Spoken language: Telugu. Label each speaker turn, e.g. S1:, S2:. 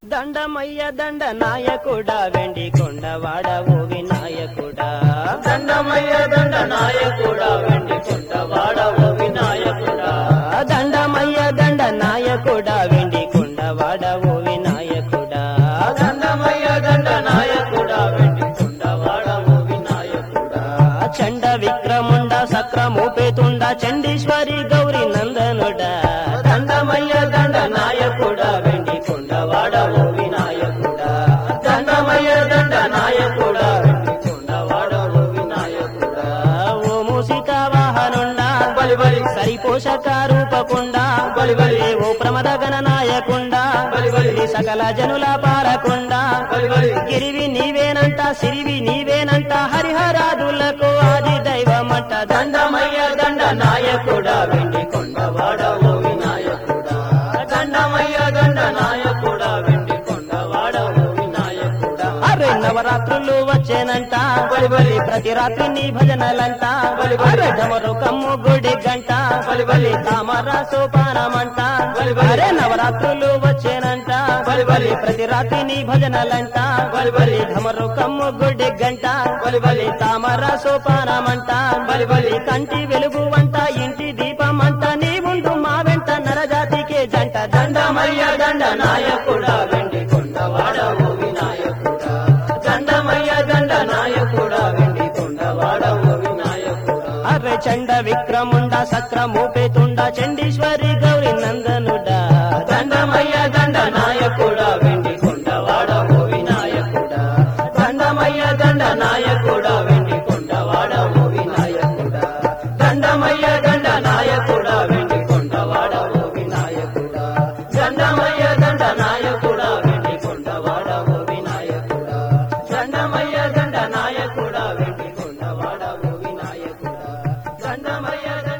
S1: దండమయ్య దండ నాయకుడా వెండి కొండవాడ ఓ వినాయకుడా
S2: దండమయ్య దండ నాయకుడా వెండి కొండవాడ ఓ వినాయకుడా
S1: దండమయ్య దండ నాయకుడా వెండి కొండవాడ ఓ వినాయకుడా
S2: దండమయ్య దండ నాయకుడా వెండి కొండవాడ ఓ వినాయకుడా
S1: చండ విక్రముండ సక్రమూపేతుండ చండీశ్వరి గౌరి నందనుడా
S2: దండమయ్య దండ నాయకుడా వెండి కొండవాడ ఓ వినాయకుడా దండమయ్య దండ నాయకుడా వెండి కొండవాడ ఓ వినాయకుడా
S1: ఓ మూసిక వాహనుండా
S2: బలి బలి
S1: సరిపోషక రూపకుండా
S2: బలి బలి
S1: ఓ ప్రమద గణనాయకుండా
S2: బలి బలి
S1: సకల జనుల పాలకుండా
S2: బలి బలి
S1: గిరివి నీవేనంట సిరివి నీవేనంట హరిహరాదులకు ఆది దైవమంట
S2: దండమయ్య దండ నాయకుడా వెండి కొండవాడ ఓ వినాయకుడా దండమయ్య దండ నాయకుడా వెండి కొండవాడ ఓ వినాయకుడా
S1: అరే నవరాత్రులు వచ్చేనంట
S2: బలి బలి
S1: ప్రతి రాత్రి నీ భజనలంట
S2: బలి బలి.
S1: అరే డమరు కమ్ము గుడి గంట
S2: బలి బలి.
S1: తామర సోపానమంట
S2: బలి బలి.
S1: అరే నవరాత్రులు వచ్చేనంట
S2: బలి బలి.
S1: ప్రతి రాత్రి నీ భజనలంట
S2: బలి బలి.
S1: డమరు కమ్ము గుడి గంట
S2: బలి బలి.
S1: తామర సోపానమంట
S2: బలి బలి.
S1: కంటి వెలుగు వంట ఇంటి దీపమంట నీ ముందు మా వెంట నరజాతికే జంట
S2: దండమయ్య దండ నాయకుడా వెండి కొండవాడ ఓ వినాయకుడా దండమయ్య దండ నాయకుడా వెండి కొండవాడ ఓ వినాయకుడా
S1: అర్రె చండ విక్రముండ సక్రమూపేతుండ చండీశ్వరి గౌరి నందనుడా
S2: దండమయ్య దండ నాయకుడా వెండి కొండవాడ ఓ వినాయకుడా దండమయ్య దండ నాయకుడా వెండి కొండవాడ ఓ వినాయకుడా దండమయ్య దండ నాయకుడా వెండి కొండవాడ ఓ వినాయకుడా దండమయ్య దండ నాయకుడా వెండి కొండవాడ ఓ వినాయకుడా దండమయ్య దండ నాయకుడా వెండి కొండవాడ ఓ వినాయకుడా దండమయ్య